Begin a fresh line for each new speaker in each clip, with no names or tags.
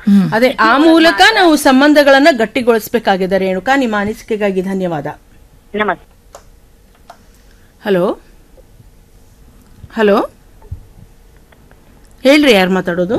ಅದೇ ಆ ಮೂಲಕ ನಾವು ಸಂಬಂಧಗಳನ್ನ ಗಟ್ಟಿಗೊಳಿಸಬೇಕಾಗಿದೆ ರೇಣುಕಾ ನಿಮ್ಮ ಅನಿಸಿಕೆಗಾಗಿ ಧನ್ಯವಾದ
ನಮಸ್ತೆ
ಹಲೋ ಹಲೋ ಹೇಳ್ರಿ ಯಾರು ಮಾತಾಡೋದು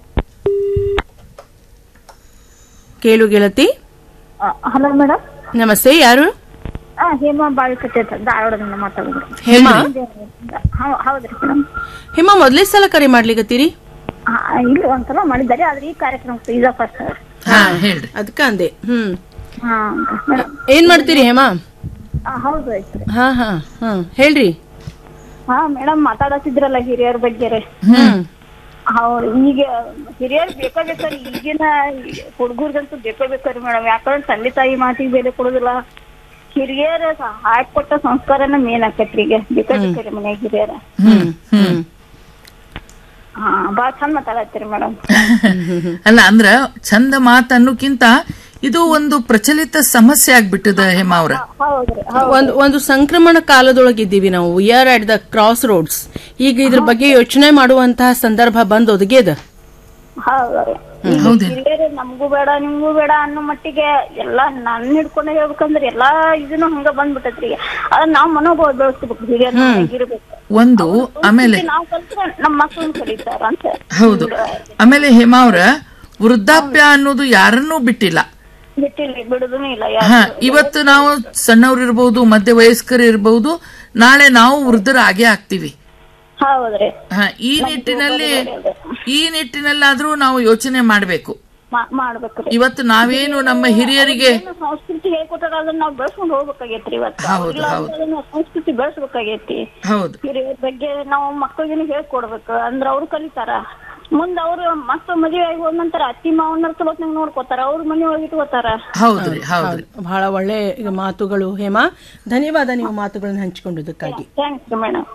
ಕೇಳು ಗೆಳತಿ
ಹಲೋ ಮೇಡಮ್
ನಮಸ್ತೆ ಯಾರು
ಹಾ ಹೇಮಾ ಬಾಳಿಕಟ್ಟೆ ಅಂತ ಧಾರವಾಡದಿಂದ ಮಾತಾಡೋದು
ಹೇಮಾ
ಹೌ- ಹೌದ್ರಿ ಮೇಡಮ್
ಹೇಮಾ ಮೊದಲೇ ಸಲ ಕರೆ ಮಾಡ್ಲಿಕತ್ತೀರಿ
ಇಲ್ಲಿ ಒಂದ್ಸಲ ಮಾಡಿದ್ದಾರೆ ಆದ್ರೆ ಈ ಕಾರ್ಯಕ್ರಮ ಇದ ಫಸ್ಟ್
ಹಾ ಹೇಳ್ರಿ
ಅದಕ್ಕ ಅಂದೆ ಹ್ಮ್
ಹಾ ಮೇಡಮ್
ಏನ್ ಮಾಡ್ತೀರಿ ಹೇಮಾ
ಹೌದು ಆಯ್ತು
ಹಾ ಹಾ ಹಾ ಹೇಳ್ರಿ
ಹಾ ಮೇಡಮ್ ಮಾತಾಡತ್ತಿದ್ರಲ್ಲ ಹಿರಿಯರ ಬಗ್ಗೆ ರೀ
ಹ್ಮ್
ಹೌದು ಈಗ ಹಿರಿಯರ್ ಬೇಕೇ ಬೇಕಾರಿ ಈಗಿನ ಹುಡುಗರ್ಗಂತೂ ಬೇಕೇ ಬೇಕಾರಿ ಮೇಡಮ್ ಯಾಕಂದ್ರೆ ತಂದೆ ತಾಯಿ ಮಾತಿಗೆ ಬೆಲೆ ಕೊಡುದಿಲ್ಲ ಹಿರಿಯರ ಹಾಕಿ ಕೊಟ್ಟ ಸಂಸ್ಕಾರನ ಮೇನ್ ಆಕತ್ರಿ ಈಗ ಬೇಕೇ ಬೇಕಾರಿ ಮನ್ಯಾಗ ಹಿರಿಯರ
ಹ್ಮ್ ಹ್ಮ್
ಹಾ ಬಾಳ ಚಂದ ಮಾತಾಡತ್ತೀರಿ ಮೇಡಮ್
ಅಲ್ಲ ಅಂದ್ರ ಚಂದ ಮಾತ್ ಅನ್ನೋಕ್ಕಿಂತ ಇದು ಒಂದು ಪ್ರಚಲಿತ ಸಮಸ್ಯೆ ಆಗ್ಬಿಟ್ಟದ ಹೇಮಾ ಅವ್ರ
ಹೌದ್ರಿ
ಒಂದು ಒಂದು ಸಂಕ್ರಮಣ ಕಾಲದೊಳಗಿದ್ದೀವಿ ನಾವು we are at the crossroads ಈಗ ಇದ್ರ ಬಗ್ಗೆ ಯೋಚನೆ ಮಾಡುವಂತಹ ಸಂದರ್ಭ ಬಂದ್ ಒದಗ್ಯದ
ಹೌದ್ರಿ
ಹೌದೇ
ಹಿರಿಯರು ನಮಗೂ ಬೇಡ ನಿಮ್ಗೂ ಬೇಡ ಅನ್ನೋ ಮಟ್ಟಿಗೆ ಎಲ್ಲಾ ನನ್ ಹಿಡ್ಕೊಂಡ ಹೇಳ್ಬೇಕಂದ್ರೆ ಎಲ್ಲಾ ಇದನ್ನು ಹಂಗ ಬಂದ್ಬಿಟ್ಟತ್ರಿ ಈಗ ಅದ್ ನಾವ್ ಮನೋಭಾವ ಬೆಳೆಸ್ಬೇಕು ಹಿರಿಯರ್ ಇರ್ಬೇಕು
ಒಂದು ಆಮೇಲೆ
ನಾವ್ ಕಲ್ತ್ರೆ ನಮ್ ಮಕ್ಳನ್ನ ಕಲಿತಾರ ಅಂತ
ಹೌದು ಆಮೇಲೆ ಹೇಮಾ ಅವ್ರ ವೃದ್ಧಾಪ್ಯ ಅನ್ನೋದು ಯಾರನ್ನೂ ಬಿಟ್ಟಿಲ್ಲ
ಬಿಟ್ಟಿಲ್ಲ ಬಿಡುದೂ ಇಲ್ಲ
ಹಾ ಇವತ್ತು ನಾವು ಸಣ್ಣವ್ರು ಇರ್ಬಹುದು ಮಧ್ಯ ವಯಸ್ಕರು ಇರಬಹುದು ನಾಳೆ ನಾವು ವೃದ್ಧರಾಗೇ ಆಗ್ತೀವಿ
ಹೌದ್ರಿ
ಹಾ, ಈ ನಿಟ್ಟಿನಲ್ಲಿ ಈ ನಿಟ್ಟಿನಲ್ಲಾದ್ರೂ ನಾವು ಯೋಚನೆ ಮಾಡಬೇಕು
ಮಾ- ಮಾಡ್ಬೇಕ್ರಿ
ಇವತ್ತು ನಾವೇನು ನಮ್ಮ ಹಿರಿಯರಿಗೆ
ಏನು ಸಂಸ್ಕೃತಿ ಹೇಳ್ಕೊಟ್ಟಾರ ಅದನ್ನ ನಾವ್ ಬೆಳ್ಸ್ಕೊಂಡ್ ಹೋಗ್ಬೇಕಾಗೈತ್ರಿ ಇವತ್ತು
ಹೌದು,
ಇಲ್ಲ
ಹೌದು.
ಅಂದ್ರೆ ನಾವ್ ಸಂಸ್ಕೃತಿ ಬೆಳೆಸ್ಬೇಕಾಗೈತಿ
ಹೌದು
ಹಿರಿಯರ ಬಗ್ಗೆ ನಾವು ಮಕ್ಕಳಿಗೆ ಹೇಳ್ಕೊಡ್ಬೇಕು ಅಂದ್ರ ಅವ್ರು ಕಲಿತಾರ ಮುಂದ ಅವ್ರು ಮಕ್ಳು ಮದುವೆ ಆಗಿ ಹೋದ ನಂತರ ಅತ್ತಿ ಮಾವನರ್ ಚಲೋತ್ನಾಗ ನೋಡ್ಕೋತಾರ ಅವ್ರ ಮನೆ ಒಳಗೆ ಇಟ್ಕೋತಾರ
ಹೌದ್ರಿ ಹೌದ್ರಿ
ಬಹಳ ಒಳ್ಳೆ ಮಾತುಗಳು ಹೇಮಾ ಧನ್ಯವಾದ ನೀವು ಮಾತುಗಳನ್ನು ಹಂಚಿಕೊಂಡಿದ್ದಕ್ಕಾಗಿ
ಥ್ಯಾಂಕ್ಸ್ ರೀ ಮೇಡಮ್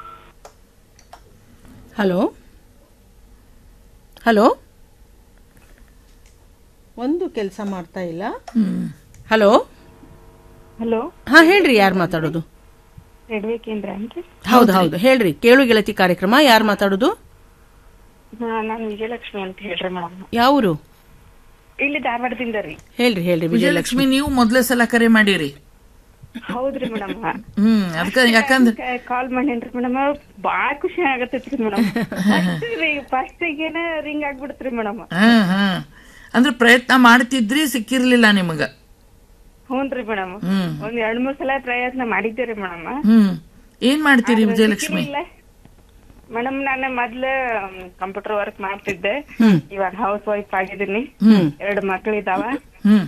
ಹಲೋ ಹಲೋ ಒಂದು ಕೆಲಸ ಮಾಡ್ತಾ ಇಲ್ಲ
ಹ್ಮ್
ಹಲೋ
ಹಲೋ
ಹಾ ಹೇಳ್ರಿ ಯಾರು ಮಾತಾಡೋದು
ರೇಡಿಯೋ ಕೇಂದ್ರ ಏನ್ರಿ
ಹೌದು ಹೌದು ಹೇಳ್ರಿ ಕೇಳು ಗೆಳತಿ ಕಾರ್ಯಕ್ರಮ ಯಾರು ಮಾತಾಡೋದು
ಹಾ ನಾನು ವಿಜಯಲಕ್ಷ್ಮಿ ಅಂತ ಹೇಳ್ರಿ ಮೇಡಮ್
ಯಾವರು
ಇಲ್ಲಿ ಧಾರವಾಡದಿಂದ ರೀ
ಹೇಳ್ರಿ ಹೇಳ್ರಿ ವಿಜಯಲಕ್ಷ್ಮಿ
ವಿಜಯಲಕ್ಷ್ಮಿ ನೀವು ಮೊದ್ಲೇ ಸಲ ಕರೆ ಮಾಡಿರಿ
ಹೌದ್ರಿ ಮೇಡಮ್
ಹ್ಮ್ ಅದಕ್ಕ ಯಾಕಂದ್ರ
ಕಾಲ್ ಮಾಡೇನ್ರಿ ಮೇಡಮ್ ಬಾಳ ಖುಷಿ ಆಗತೈತ್ರಿ ಮೇಡಮ್ ಫಸ್ಟ್ ಈಗೇನ ರಿಂಗ್ ಆಗ್ಬಿಡ್ತ್ರಿ ಮೇಡಮ್
ಹಾ ಹಾ ಅಂದ್ರೆ ಪ್ರಯತ್ನ ಮಾಡ್ತಿದ್ರಿ ಸಿಕ್ಕಿರ್ಲಿಲ್ಲ ನಿಮಗ
ಹ್ಞೂನ್ರಿ ಮೇಡಮ್
ಹ್ಮ್
ಒಂದ್ ಎರಡ್ ಮೂರ್ ಸಲ ಪ್ರಯತ್ನ ಮಾಡಿದ್ದೇರಿ ಮೇಡಮ್
ಹ್ಮ್ ಏನ್ ಮಾಡ್ತೀರಿ ವಿಜಯಲಕ್ಷ್ಮಿ
ಮೇಡಮ್ ನಾನು ಮೊದ್ಲ ಕಂಪ್ಯೂಟರ್ ವರ್ಕ್ ಮಾಡ್ತಿದ್ದೆ
ಹ್ಮ್
ಇವಾಗ ಹೌಸ್ ವೈಫ್ ಆಗಿದ್ದೀನಿ
ಹ್ಮ್
ಎರಡು ಮಕ್ಳಿದಾವ
ಹ್ಮ್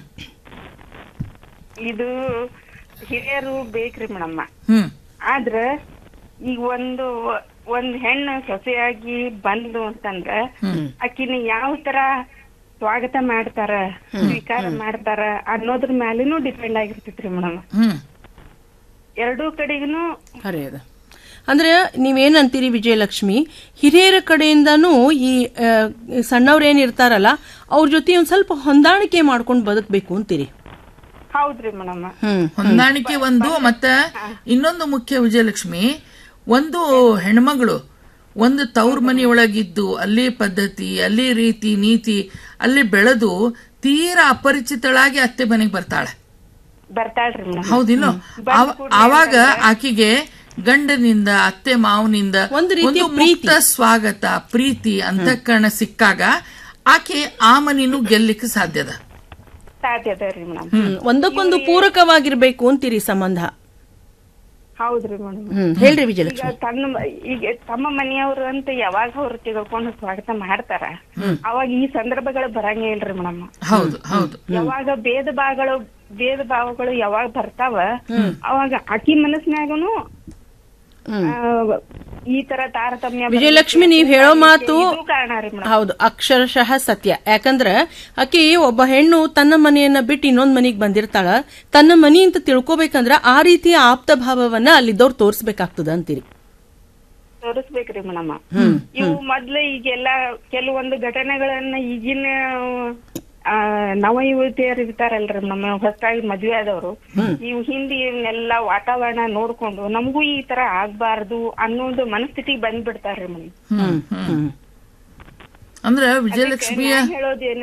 ಇದು ಹಿರಿಯರು ಬೇಕ್ರಿ ಮೇಡಮ್
ಹ್ಮ್
ಆದ್ರ ಈಗ ಒಂದು ಒಂದ್ ಹೆಣ್ಣು ಸೊಸೆಯಾಗಿ ಬಂದ್ಲು ಅಂತಂದ್ರ ಆಕಿನ ಯಾವ ತರ ಸ್ವಾಗತ ಮಾಡ್ತಾರ ಸ್ವೀಕಾರ ಮಾಡ್ತಾರ ಅನ್ನೋದ್ರ ಮ್ಯಾಲೇನು ಡಿಪೆಂಡ್ ಆಗಿರ್ತೈತ್ರಿ ಮೇಡಮ್
ಹ್ಮ್
ಎರಡೂ ಕಡೆಗೂ
ಖರೆ ಅದ ಅಂದ್ರೆ ನೀವೇನಂತೀರಿ ವಿಜಯಲಕ್ಷ್ಮಿ ಹಿರಿಯರ ಕಡೆಯಿಂದನೂ ಈ ಆ, ಸಣ್ಣವ್ರು ಏನಿರ್ತಾರಲ್ಲ ಅವ್ರ ಜೊತೆ ಒಂದ್ ಸ್ವಲ್ಪ ಹೊಂದಾಣಿಕೆ ಮಾಡ್ಕೊಂಡು ಬದುಕಬೇಕು ಅಂತೀರಿ
ಹೌದ್ರಿ ಮೇಡಮ್
ಹ್ಮ್
ಹೊಂದಾಣಿಕೆ ಒಂದು ಮತ್ತ ಇನ್ನೊಂದು ಮುಖ್ಯ ವಿಜಯಲಕ್ಷ್ಮಿ ಒಂದು ಹೆಣ್ಮಗಳು ಒಂದು ತವ್ರ ಮನೆಯೊಳಗಿದ್ದು ಅಲ್ಲಿ ಪದ್ಧತಿ ಅಲ್ಲಿ ರೀತಿ ನೀತಿ ಅಲ್ಲಿ ಬೆಳೆದು ತೀರಾ ಅಪರಿಚಿತಳಾಗಿ ಅತ್ತೆ ಮನೆಗೆ ಬರ್ತಾಳೆ
ಬರ್ತಾಳ್ರಿ ಮೇಡಮ್
ಹೌದಿಲ್ಲ ಆವಾಗ ಆಕಿಗೆ ಗಂಡನಿಂದ ಅತ್ತೆ ಮಾವನಿಂದ
ಒಂದು ರೀತಿಯ
ಒಂದು ಮುಕ್ತ ಸ್ವಾಗತ ಪ್ರೀತಿ ಅಂತಃಕರಣ ಸಿಕ್ಕಾಗ ಆಕೆ ಆ ಮನಿನೂ ಗೆಲ್ಲಿಕ್ಕೆ ಸಾಧ್ಯದ
ಸಾಧ್ಯ ಅದ ರೀ ಮೇಡಮ್
ಹ್ಮ್ ಒಂದಕ್ಕೊಂದು ಪೂರಕವಾಗಿರ್ಬೇಕು ಅಂತೀರಿ ಸಂಬಂಧ
ಹೌದ್ರಿ ಮೇಡಮ್
ಹ್ಮ್ ಹೇಳ್ರಿ
ಈಗ
ವಿಜಯಲಕ್ಷ್ಮಿ
ತನ್ನ ಮ- ಈಗ ತಮ್ಮ ಮನೆಯವರು ಅಂತ ಯಾವಾಗ ಅವ್ರು ತಿಳ್ಕೊಂಡು ಸ್ವಾಗತ ಮಾಡ್ತಾರ ಅವಾಗ ಈ ಸಂದರ್ಭಗಳು ಬರಂಗೇ ಇಲ್ರಿ ಮೇಡಮ್
ಹೌದು ಹೌದು
ಯಾವಾಗ ಭೇದ ಭಾವಗಳು ಭೇದ ಭಾವಗಳು ಯಾವಾಗ ಬರ್ತಾವ ಅವಾಗ ಆಕಿ ಮನಸ್ನ್ಯಾಗನು
ಹ್ಮ್.
ಆ, ಈ ತರ ತಾರತಮ್ಯ
ವಿಜಯಲಕ್ಷ್ಮಿ ನೀವ್ ಹೇಳೋ ಮಾತು
ಇದು ಕಾರಣ ರೀ ಮೇಡಮ್
ಹೌದು ಅಕ್ಷರಶಃ ಸತ್ಯ ಯಾಕಂದ್ರ ಆಕಿ ಒಬ್ಬ ಹೆಣ್ಣು ತನ್ನ ಮನೆಯನ್ನ ಬಿಟ್ಟು ಇನ್ನೊಂದ್ ಮನಿಗ್ ಬಂದಿರ್ತಾಳ ತನ್ನ ಮನಿ ಅಂತ ತಿಳ್ಕೊಬೇಕಂದ್ರ ಆ ರೀತಿಯ ಆಪ್ತ ಭಾವವನ್ನ ಅಲ್ಲಿದ್ದವ್ರು ತೋರಿಸ್ಬೇಕಾಗ್ತದ ಅಂತೀರಿ
ತೋರಿಸ್ಬೇಕ್ರಿ ಮೇಡಮ್ ಇವು ಮೊದ್ಲು ಈಗೆಲ್ಲ ಕೆಲವೊಂದು ಘಟನೆಗಳನ್ನ ಈಗಿನ ಆ, ನವ ಯುವತಿಯರು ಇರ್ತಾರಲ್ರಿ ನಮ್ಮ ಹೊಸದಾಗಿ ಮದ್ವೆ ಆದವರು ಇವು ಹಿಂದಿ ಎಲ್ಲ ವಾತಾವರಣ ನೋಡ್ಕೊಂಡು ನಮಗೂ ಈ ತರ ಆಗ್ಬಾರ್ದು ಅನ್ನೋದು ಮನಸ್ಥಿತಿಗೆ ಬಂದ್ಬಿಡ್ತಾರ್ರಿ ಮೇಡಮ್
ಹ್ಮ್ ಹ್ಮ್ ಅಂದ್ರೆ ವಿಜಯಲಕ್ಷ್ಮಿಯ
ಹೇಳೋದೇನು